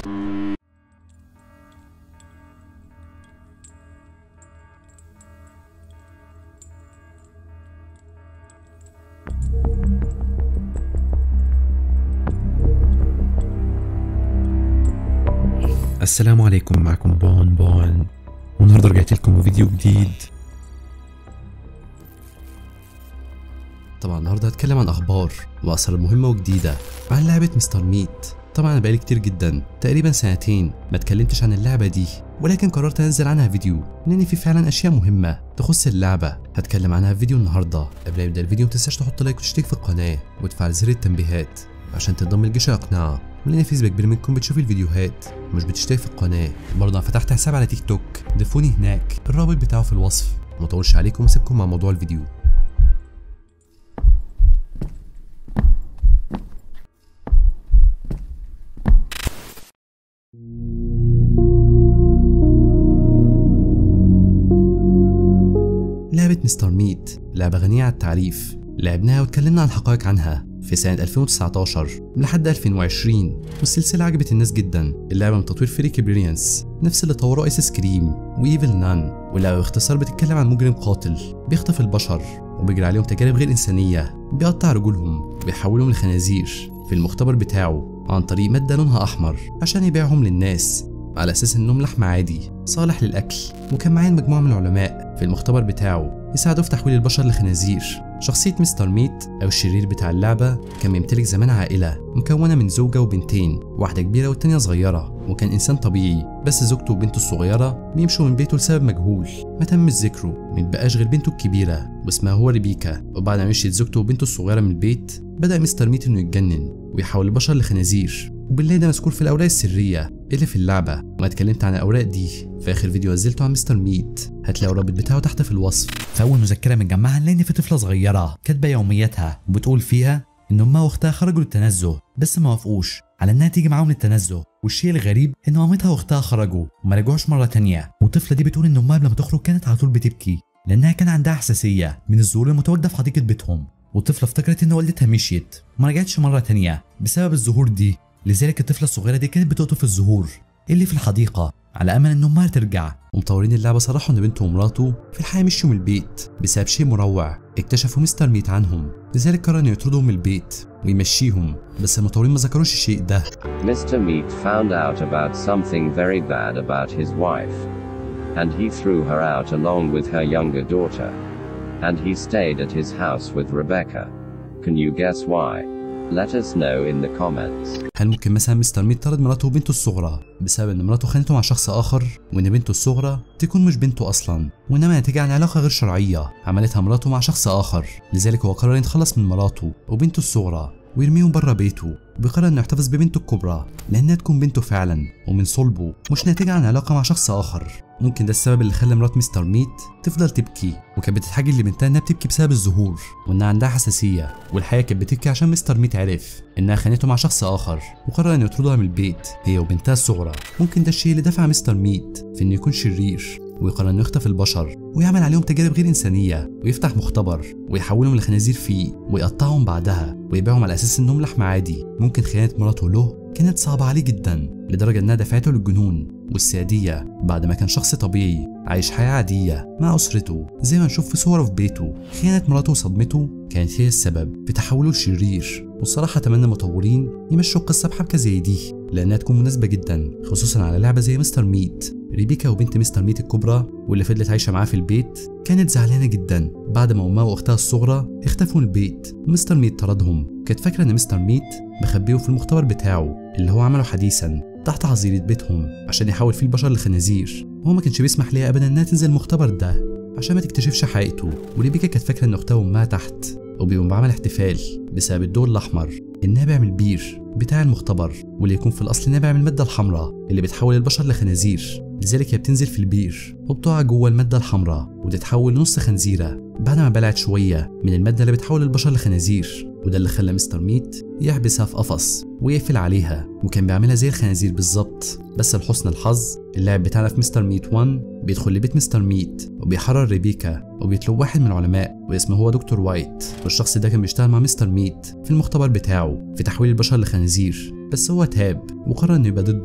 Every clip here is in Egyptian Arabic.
السلام عليكم معكم بون بون والنهارده رجعت لكم بفيديو جديد طبعا النهارده هتكلم عن اخبار واثار مهمه وجديده عن لعبه مستر ميت طبعا انا بقالي كتير جدا تقريبا سنتين ما اتكلمتش عن اللعبه دي ولكن قررت انزل عنها فيديو لان في فعلا اشياء مهمه تخص اللعبه هتكلم عنها في فيديو النهارده قبل ما يبدا الفيديو متنساش تحط لايك وتشترك في القناه وتفعل زر التنبيهات عشان تنضم لجيش الاقناع ولان في نسبه كبيره منكم بتشوف الفيديوهات ومش بتشترك في القناه برضه انا فتحت حساب على تيك توك ضيفوني هناك الرابط بتاعه في الوصف مطولش عليكم واسيبكم مع موضوع الفيديو لعبة مستر ميت لعبة غنية عن التعريف لعبناها واتكلمنا عن حقائق عنها في سنة 2019 لحد 2020 والسلسلة عجبت الناس جدا اللعبة من تطوير فريق بريليانس نفس اللي طوروا ايس كريم وايفل نان واللعبة باختصار بتتكلم عن مجرم قاتل بيخطف البشر وبيجري عليهم تجارب غير إنسانية بيقطع رجولهم وبيحولهم لخنازير في المختبر بتاعه عن طريق مادة لونها أحمر عشان يبيعهم للناس على أساس إنهم لحم عادي صالح للأكل وكان معاه مجموعة من العلماء في المختبر بتاعه يساعدوه في تحويل البشر لخنازير شخصية مستر ميت أو الشرير بتاع اللعبة كان بيمتلك زمان عائلة مكونة من زوجة وبنتين واحدة كبيرة والتانية صغيرة وكان إنسان طبيعي بس زوجته وبنته الصغيرة بيمشوا من بيته لسبب مجهول ما تمش ذكره متبقاش غير بنته الكبيرة واسمها هو ريبيكا وبعد ما مشيت زوجته وبنته الصغيرة من البيت بدأ مستر ميت إنه يتجنن ويحول البشر لخنازير وبالله ده مذكور في الأوراق السرية اللي في اللعبة وأنا اتكلمت عن الأوراق دي في آخر فيديو نزلته عن مستر ميت هتلاقوا الرابط بتاعه تحت في الوصف في أول مذكرة متجمعة نلاقي إن في طفلة صغيرة كاتبة يومياتها وبتقول فيها إن أمها وأختها خرجوا للتنزه بس ما وافقوش على إنها تيجي معاهم للتنزه والشيء الغريب إن مامتها وأختها خرجوا وما رجعوش مرة تانية والطفلة دي بتقول إن أمها قبل ما تخرج كانت على طول بتبكي لأنها كان عندها حساسية من الزهور المتواجدة في حديقة بيتهم والطفلة افتكرت إن والدتها مشيت وما رجعتش مرة تانية بسبب الزهور دي لذلك الطفلة الصغيرة دي كانت بتقطف الزهور اللي في الحديقة على أمل إن أمها ترجع ومطورين اللعبة صرحوا إن بنته ومراته في الحقيقة مشوا من البيت بسبب شيء مروع اكتشفوا مستر ميت عنهم لذلك قرر إنه يطردهم من البيت ويمشيهم بس المطورين ما ذكروش الشيء ده Mr. Meat found out about something very bad about his wife. And he threw her out along with her younger daughter. And he stayed at his house with Rebecca. Can you guess why? Let us know in the comments. هل ممكن مثلا مستر ميت طرد مراته وبنته الصغرى بسبب ان مراته خانته مع شخص اخر وان بنته الصغرى تكون مش بنته اصلا وانما نتيجه عن علاقه غير شرعيه عملتها مراته مع شخص اخر لذلك هو قرر يتخلص من مراته وبنته الصغرى ويرميهم بره بيته وبيقرر انه يحتفظ ببنته الكبرى لانها تكون بنته فعلا ومن صلبه مش ناتجه عن علاقه مع شخص اخر ممكن ده السبب اللي خلى مرات مستر ميت تفضل تبكي وكانت بتتحجج لبنتها انها بتبكي بسبب الزهور وانها عندها حساسيه والحقيقه كانت بتبكي عشان مستر ميت عرف انها خانته مع شخص اخر وقرر انه يطردها من البيت هي وبنتها الصغرى ممكن ده الشيء اللي دفع مستر ميت في انه يكون شرير ويقرر انه يخطف البشر ويعمل عليهم تجارب غير انسانيه ويفتح مختبر ويحولهم لخنازير فيه ويقطعهم بعدها ويبيعهم على اساس انهم لحم عادي ممكن خيانه مراته له كانت صعبة عليه جدا لدرجة إنها دفعته للجنون والسادية بعد ما كان شخص طبيعي عايش حياة عادية مع أسرته زي ما نشوف في صوره في بيته خيانة مراته وصدمته كانت هي السبب في تحوله لشرير والصراحة أتمنى المطورين يمشوا القصة بحبكة زي دي لأنها تكون مناسبة جدا خصوصا على لعبة زي مستر ميت ريبيكا وبنت مستر ميت الكبرى واللي فضلت عايشة معاه في البيت كانت زعلانة جدا بعد ما أمها وأختها الصغرى اختفوا من البيت ومستر ميت طردهم كانت فاكرة إن مستر ميت مخبيه في المختبر بتاعه اللي هو عمله حديثا تحت حظيرة بيتهم عشان يحول فيه البشر لخنازير وهو ما كانش بيسمح ليها أبدا إنها تنزل المختبر ده عشان ما تكتشفش حقيقته وريبيكا كانت فاكرة إن أختها وأمها تحت وبيقوم بعمل احتفال بسبب الضوء الأحمر النابع من البير بتاع المختبر واللي يكون في الأصل نابع من المادة الحمراء اللي بتحول البشر لخنازير لذلك هي بتنزل في البير وبتقع جوه المادة الحمراء وتتحول لنص خنزيرة بعد ما بلعت شوية من المادة اللي بتحول البشر لخنازير وده اللي خلى مستر ميت يحبسها في قفص ويقفل عليها وكان بيعملها زي الخنازير بالظبط بس لحسن الحظ اللاعب بتاعنا في مستر ميت 1 بيدخل لبيت مستر ميت وبيحرر ريبيكا وبيطلب واحد من العلماء واسمه هو دكتور وايت والشخص ده كان بيشتغل مع مستر ميت في المختبر بتاعه في تحويل البشر لخنازير بس هو تاب وقرر انه يبقى ضده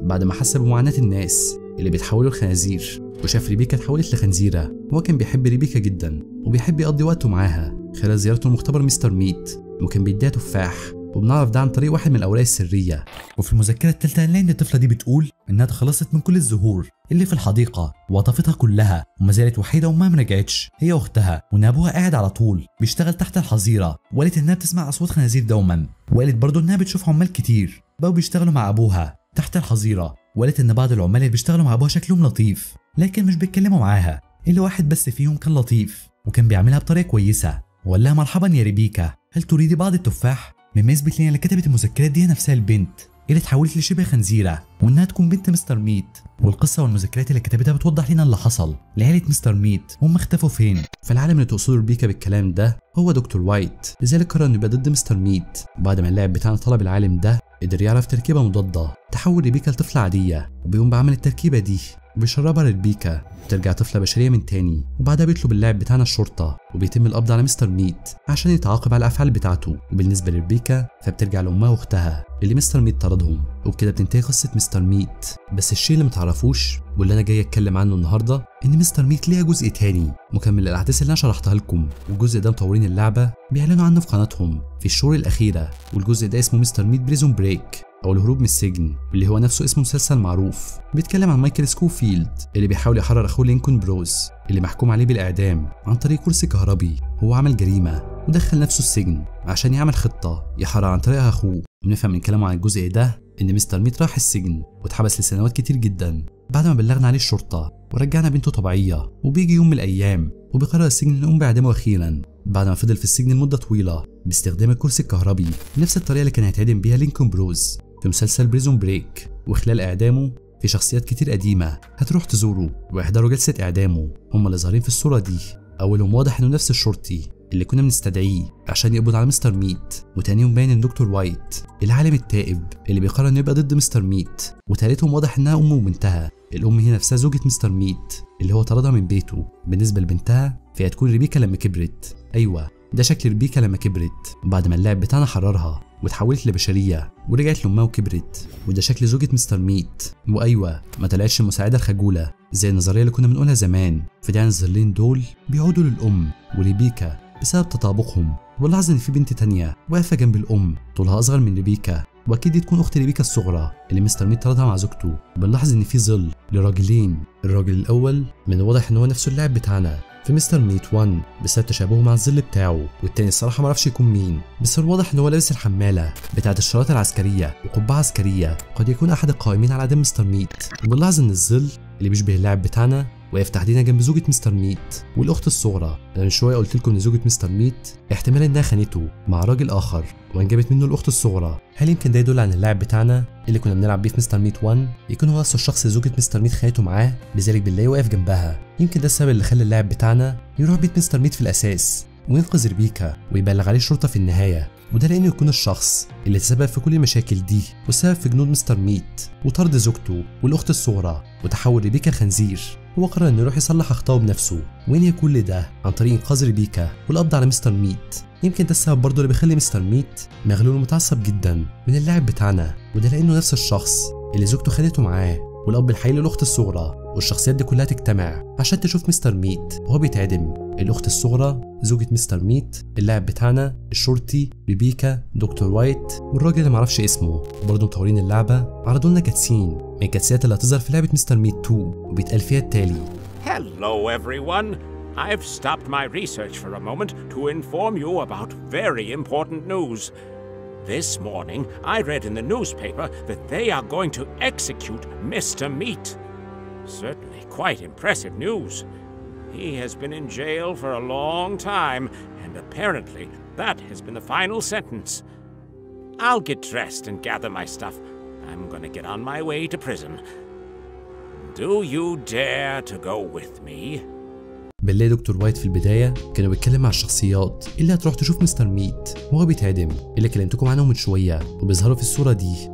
بعد ما حس بمعاناة الناس اللي بيتحولوا لخنازير وشاف ريبيكا اتحولت لخنزيرة هو كان بيحب ريبيكا جدا وبيحب يقضي وقته معاها خلال زيارته لمختبر مستر ميت وكان بيديها تفاح وبنعرف ده عن طريق واحد من الأوراق السرية وفي المذكرة التالتة هنلاقي إن الطفلة دي بتقول إنها تخلصت من كل الزهور اللي في الحديقة وقطفتها كلها وما زالت وحيدة وما مرجعتش هي وأختها وإن أبوها قاعد على طول بيشتغل تحت الحظيرة وقالت إنها بتسمع أصوات خنازير دوما وقالت برضه إنها بتشوف عمال كتير بقوا بيشتغلوا مع أبوها تحت الحظيرة وقالت إن بعض العمال اللي بيشتغلوا مع أبوها شكلهم لطيف لكن مش بيتكلموا معاها إلا واحد بس فيهم كان لطيف وكان بيعملها بطريقة كويسة وقال لها مرحبا يا ريبيكا هل تريدي بعض التفاح؟ مما يثبت لنا اللي كتبت المذكرات دي هي نفسها البنت اللي اتحولت لشبه خنزيرة وإنها تكون بنت مستر ميت والقصة والمذكرات اللي كتبتها بتوضح لنا اللي حصل لعيلة مستر ميت هم اختفوا فين فالعالم اللي تقصده ريبيكا بالكلام ده هو دكتور وايت لذلك قرر انه يبقى ضد مستر ميت بعد ما اللاعب بتاعنا طلب العالم ده قدر يعرف تركيبة مضادة تحول ريبيكا لطفلة عادية وبيقوم بعمل التركيبة دي وبيشربها لريبيكا وترجع طفلة بشرية من تاني وبعدها بيطلب اللاعب بتاعنا الشرطة وبيتم القبض على مستر ميت عشان يتعاقب على الأفعال بتاعته وبالنسبة لريبيكا فبترجع لأمها وأختها اللي مستر ميت طردهم وبكده بتنتهي قصة مستر ميت بس الشيء اللي متعرفوش واللي أنا جاي أتكلم عنه النهاردة إن مستر ميت ليها جزء تاني مكمل الأحداث اللي أنا شرحتها لكم والجزء ده مطورين اللعبة بيعلنوا عنه في قناتهم في الشهور الأخيرة والجزء ده اسمه مستر ميت بريزون بريك أو الهروب من السجن واللي هو نفسه اسمه مسلسل معروف بيتكلم عن مايكل سكوفيلد اللي بيحاول يحرر أخوه لينكولن بروز اللي محكوم عليه بالإعدام عن طريق كرسي كهربي هو عمل جريمة ودخل نفسه السجن عشان يعمل خطة يحرر عن طريقها أخوه ونفهم من كلامه عن الجزء ده إن مستر ميت راح السجن واتحبس لسنوات كتير جدا بعد ما بلغنا عليه الشرطة ورجعنا بنته طبيعية وبيجي يوم من الأيام وبيقرر السجن يقوم بإعدامه أخيرا بعد ما فضل في السجن لمدة طويلة باستخدام الكرسي الكهربي بنفس الطريقة اللي كان هيتعدم بيها لينكولن بروز في مسلسل بريزون بريك وخلال إعدامه في شخصيات كتير قديمة هتروح تزوره ويحضروا جلسة إعدامه هم اللي ظاهرين في الصورة دي أولهم واضح إنه نفس الشرطي اللي كنا بنستدعيه عشان يقبض على مستر ميت وتانيهم باين ان دكتور وايت العالم التائب اللي بيقرر انه يبقى ضد مستر ميت وتالتهم واضح انها امه وبنتها الام هي نفسها زوجة مستر ميت اللي هو طردها من بيته بالنسبة لبنتها فهي هتكون ريبيكا لما كبرت ايوه ده شكل ريبيكا لما كبرت وبعد ما اللاعب بتاعنا حررها وتحولت لبشرية ورجعت لأمها وكبرت وده شكل زوجة مستر ميت وأيوة ما طلعتش المساعدة الخجولة زي النظرية اللي كنا بنقولها زمان فدي الظلين دول بيعودوا للأم وريبيكا بسبب تطابقهم ولاحظ ان في بنت تانية واقفة جنب الأم طولها أصغر من ريبيكا وأكيد دي تكون أخت ريبيكا الصغرى اللي مستر ميت طردها مع زوجته وبنلاحظ إن في ظل لراجلين الراجل الأول من الواضح إن هو نفسه اللاعب بتاعنا في مستر ميت 1 بسبب تشابهه مع الظل بتاعه والتاني الصراحة معرفش يكون مين بس الواضح إن هو لابس الحمالة بتاعة الشرايط العسكرية وقبعة عسكرية قد يكون أحد القائمين على إعدام مستر ميت وبنلاحظ إن الظل اللي بيشبه اللاعب بتاعنا واقف تحديدا جنب زوجة مستر ميت والأخت الصغرى أنا من شوية قلت لكم إن زوجة مستر ميت احتمال إنها خانته مع راجل آخر وانجبت منه الأخت الصغرى هل يمكن ده يدل عن اللاعب بتاعنا اللي كنا بنلعب بيه في مستر ميت 1 يكون هو نفس الشخص اللي زوجة مستر ميت خانته معاه لذلك بالله واقف جنبها يمكن ده السبب اللي خلى اللاعب بتاعنا يروح بيت مستر ميت في الأساس وينقذ ريبيكا ويبلغ عليه الشرطة في النهاية وده لأنه يكون الشخص اللي تسبب في كل المشاكل دي والسبب في جنود مستر ميت وطرد زوجته والأخت الصغرى وتحول ريبيكا لخنزير هو قرر انه يروح يصلح اخطائه بنفسه وينهي كل ده عن طريق انقاذ ريبيكا والقبض على مستر ميت يمكن ده السبب برضه اللي بيخلي مستر ميت مغلول ومتعصب جدا من اللاعب بتاعنا وده لانه نفس الشخص اللي زوجته خدته معاه والاب الحقيقي للاخت الصغرى والشخصيات دي كلها تجتمع عشان تشوف مستر ميت وهو بيتعدم الاخت الصغرى زوجة مستر ميت اللاعب بتاعنا الشرطي ريبيكا دكتور وايت والراجل اللي معرفش اسمه وبرضه مطورين اللعبة عرضوا لنا كاتسين من الكاتسيات اللي هتظهر في لعبة مستر ميت 2 وبيتقال فيها التالي Hello, everyone. I've stopped my research for a moment to inform you about very important news. This morning, I read in the newspaper that they are going to execute Mr. Meat. Certainly quite impressive news. He has been in jail for a long time, and apparently that has been the final sentence. I'll get dressed and gather my stuff. I'm gonna get on my way to prison. Do you dare to go with me? بالله دكتور وايت في البداية كانوا بيتكلم مع الشخصيات اللي هتروح تشوف مستر ميت وهو بيتعدم اللي كلمتكم عنهم من شوية وبيظهروا في الصورة دي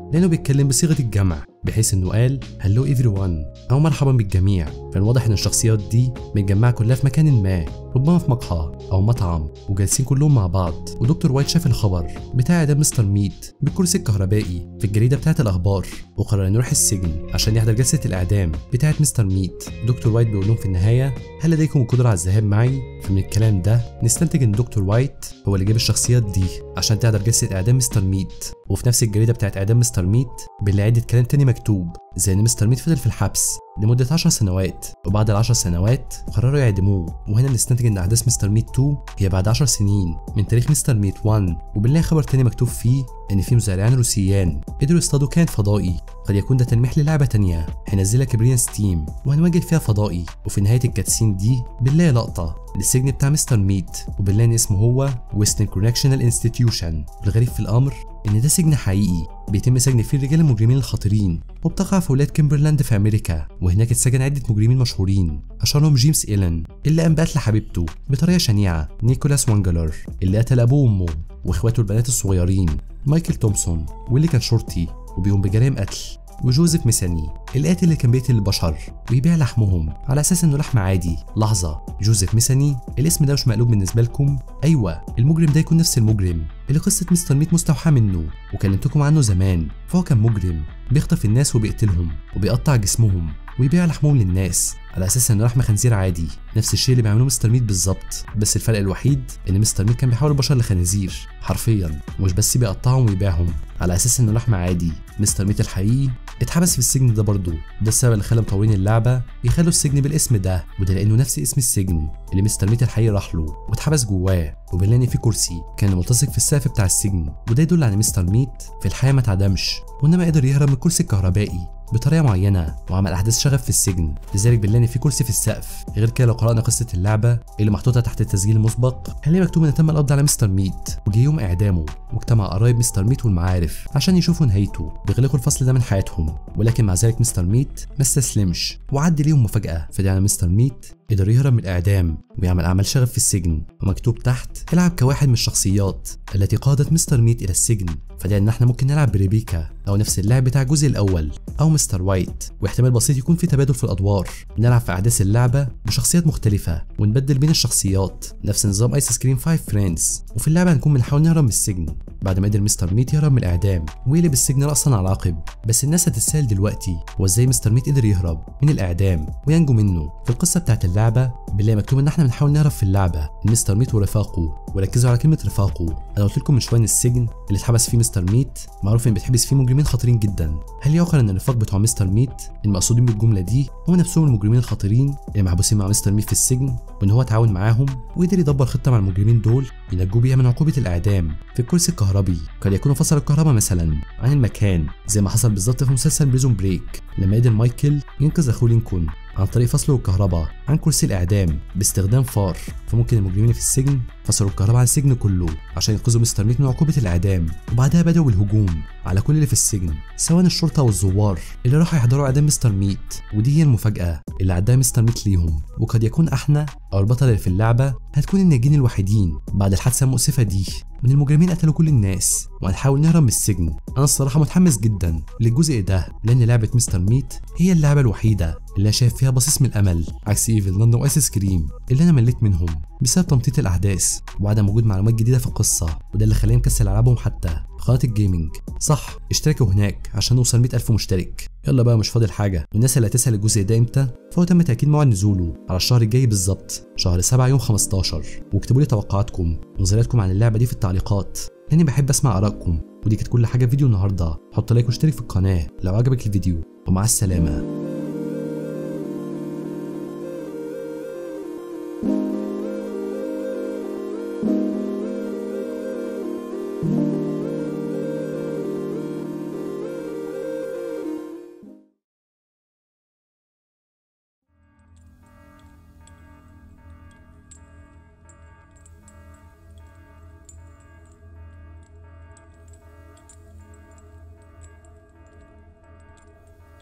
لانه بيتكلم بصيغه الجمع بحيث انه قال هلو ايفري او مرحبا بالجميع فالواضح ان الشخصيات دي متجمعه كلها في مكان ما ربما في مقهى او مطعم وجالسين كلهم مع بعض ودكتور وايت شاف الخبر بتاع اعدام مستر ميت بالكرسي الكهربائي في الجريده بتاعه الاخبار وقرر انه يروح السجن عشان يحضر جلسه الاعدام بتاعه مستر ميت دكتور وايت بيقول لهم في النهايه هل لديكم القدره على الذهاب معي فمن الكلام ده نستنتج ان دكتور وايت هو اللي جاب الشخصيات دي عشان تحضر جلسه اعدام مستر ميت وفي نفس الجريده بتاعت اعدام مستر ميت بنلاقي عده كلام تاني مكتوب زي ان مستر ميت فضل في الحبس لمدة 10 سنوات وبعد ال 10 سنوات قرروا يعدموه وهنا نستنتج ان احداث مستر ميت 2 هي بعد 10 سنين من تاريخ مستر ميت 1 وبنلاقي خبر تاني مكتوب فيه ان في مزارعين روسيان قدروا يصطادوا كائن فضائي قد يكون ده تلميح للعبة تانية هينزلها كبريان ستيم وهنواجه فيها فضائي وفي نهاية الكاتسين دي بنلاقي لقطة للسجن بتاع مستر ميت وبنلاقي ان اسمه هو ويسترن كوركشنال انستتيوشن والغريب في الامر ان ده سجن حقيقي بيتم سجن فيه الرجال المجرمين الخطيرين وبتقع في ولايه كيمبرلاند في امريكا وهناك اتسجن عده مجرمين مشهورين اشهرهم جيمس ايلن اللي قام بقتل حبيبته بطريقه شنيعه نيكولاس وانجلر اللي قتل ابوه وامه واخواته البنات الصغيرين مايكل تومسون واللي كان شرطي وبيقوم بجرائم قتل وجوزيف ميساني القاتل اللي كان بيقتل البشر ويبيع لحمهم على اساس انه لحم عادي لحظه جوزيف ميساني الاسم ده مش مقلوب بالنسبه لكم ايوه المجرم ده يكون نفس المجرم اللي قصه مستر ميت مستوحاه منه وكلمتكم عنه زمان فهو كان مجرم بيخطف الناس وبيقتلهم وبيقطع جسمهم ويبيع لحمهم للناس على اساس انه لحم خنزير عادي نفس الشيء اللي بيعملوه مستر ميت بالظبط بس الفرق الوحيد ان مستر ميت كان بيحول البشر لخنازير حرفيا مش بس بيقطعهم ويبيعهم على اساس انه لحم عادي مستر ميت الحقيقي اتحبس في السجن ده برضه ده السبب اللي خلى مطورين اللعبه يخلوا السجن بالاسم ده وده لانه نفس اسم السجن اللي مستر ميت الحقيقي راح له واتحبس جواه وبنلاقي في كرسي كان ملتصق في السقف بتاع السجن وده يدل على مستر ميت في الحياه ما اتعدمش وانما قدر يهرب من الكرسي الكهربائي بطريقه معينه وعمل احداث شغف في السجن لذلك بنلاقي في كرسي في السقف غير كده لو قرانا قصه اللعبه اللي محطوطه تحت التسجيل المسبق هنلاقي مكتوب ان تم القبض على مستر ميت وجه يوم اعدامه واجتمع قرايب مستر ميت والمعارف عشان يشوفوا نهايته بيغلقوا الفصل ده من حياتهم ولكن مع ذلك مستر ميت ما استسلمش وعدي ليهم مفاجاه فدعنا مستر ميت قدر يهرب من الإعدام ويعمل أعمال شغف في السجن ومكتوب تحت العب كواحد من الشخصيات التي قادت مستر ميت إلى السجن فده إن إحنا ممكن نلعب بريبيكا أو نفس اللاعب بتاع الجزء الأول أو مستر وايت واحتمال بسيط يكون في تبادل في الأدوار نلعب في أحداث اللعبة بشخصيات مختلفة ونبدل بين الشخصيات نفس نظام ايس كريم 5 فريندز وفي اللعبة هنكون بنحاول نهرب من السجن بعد ما قدر مستر ميت يهرب من الإعدام ويقلب السجن رأسا على عقب بس الناس هتتسأل دلوقتي هو إزاي مستر ميت قدر يهرب من الإعدام وينجو منه في القصة بتاعت اللعبة بنلاقي مكتوب ان احنا بنحاول نهرب في اللعبه مستر ميت ورفاقه وركزوا على كلمه رفاقه انا قلت لكم من شويه ان السجن اللي اتحبس فيه مستر ميت معروف ان بيتحبس فيه مجرمين خطيرين جدا هل يعقل ان الرفاق بتوع مستر ميت المقصودين بالجمله دي هم نفسهم المجرمين الخطيرين اللي محبوسين مع مستر ميت في السجن وان هو تعاون معاهم وقدر يدبر خطه مع المجرمين دول ينجوا بيها من عقوبه الاعدام في الكرسي الكهربي قد يكونوا فصل الكهرباء مثلا عن المكان زي ما حصل بالظبط في مسلسل بريزون بريك لما قدر مايكل ينقذ اخوه لينكولن عن طريق فصله الكهرباء عن كرسي الإعدام باستخدام فار فممكن المجرمين في السجن فصلوا الكهرباء عن السجن كله عشان ينقذوا مستر ميت من عقوبة الإعدام وبعدها بدأوا بالهجوم على كل اللي في السجن سواء الشرطة والزوار اللي راحوا يحضروا إعدام مستر ميت ودي هي المفاجأة اللي عداها مستر ميت ليهم وقد يكون احنا أو البطل اللي في اللعبة هتكون الناجين الوحيدين بعد الحادثة المؤسفة دي وإن المجرمين قتلوا كل الناس وهنحاول نهرب من السجن أنا الصراحة متحمس جدا للجزء ده لأن لعبة مستر ميت هي اللعبة الوحيدة اللي أنا شايف فيها بصيص من الأمل عكس إيفل لندن وأساس كريم اللي أنا مليت منهم بسبب تمطيط الأحداث وعدم وجود معلومات جديدة في القصة وده اللي خلاني مكسل ألعبهم حتى في قناة الجيمنج صح اشتركوا هناك عشان نوصل 100 ألف مشترك يلا بقى مش فاضل حاجة والناس اللي هتسأل الجزء ده امتى فهو تم تأكيد موعد نزوله على الشهر الجاي بالظبط شهر 7 يوم 15 واكتبوا لي توقعاتكم ونظرياتكم عن اللعبة دي في التعليقات لاني بحب اسمع ارائكم ودي كانت كل حاجه في فيديو النهارده حط لايك واشترك في القناه لو عجبك الفيديو ومع السلامه